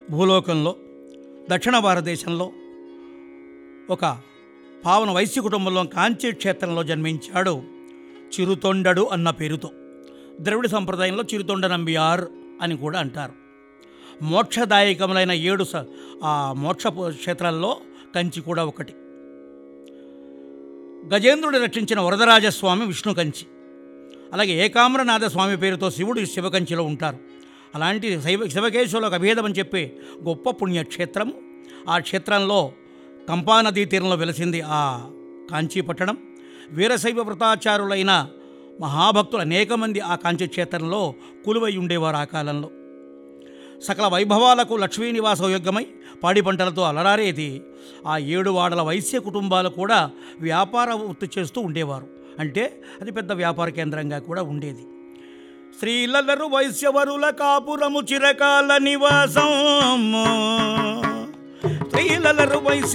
భూలోకంలో దక్షిణ భారతదేశంలో ఒక పావన వైశ్య కుటుంబంలో కాంచీ క్షేత్రంలో జన్మించాడు చిరుతొండడు అన్న పేరుతో ద్రవిడ సంప్రదాయంలో చిరుతొండ నంబియార్ అని కూడా అంటారు మోక్షదాయకములైన ఏడు స ఆ మోక్ష పో- క్షేత్రాల్లో కంచి కూడా ఒకటి గజేంద్రుడు రక్షించిన వరదరాజస్వామి విష్ణు కంచి అలాగే ఏకామ్రనాథ స్వామి పేరుతో శివుడు శివకంచిలో ఉంటారు అలాంటి శైవ శివకేశవులకు అభేదం అని చెప్పే గొప్ప పుణ్యక్షేత్రము ఆ క్షేత్రంలో కంపా నదీ తీరంలో వెలసింది ఆ కాంచీ పట్టణం వీరశైవ వ్రతాచారులైన మహాభక్తులు అనేక మంది ఆ కాంచీ క్షేత్రంలో కొలువై ఉండేవారు ఆ కాలంలో సకల వైభవాలకు లక్ష్మీ నివాస యోగ్యమై పాడి పంటలతో అలరారేది ఆ ఏడు వాడల వైశ్య కుటుంబాలు కూడా వ్యాపార వృత్తి చేస్తూ ఉండేవారు అంటే అది పెద్ద వ్యాపార కేంద్రంగా కూడా ఉండేది శ్రీలలరు వైశ్యవరుల కాపురము చిరకాల నివాసం శ్రీలలరు వైశ్య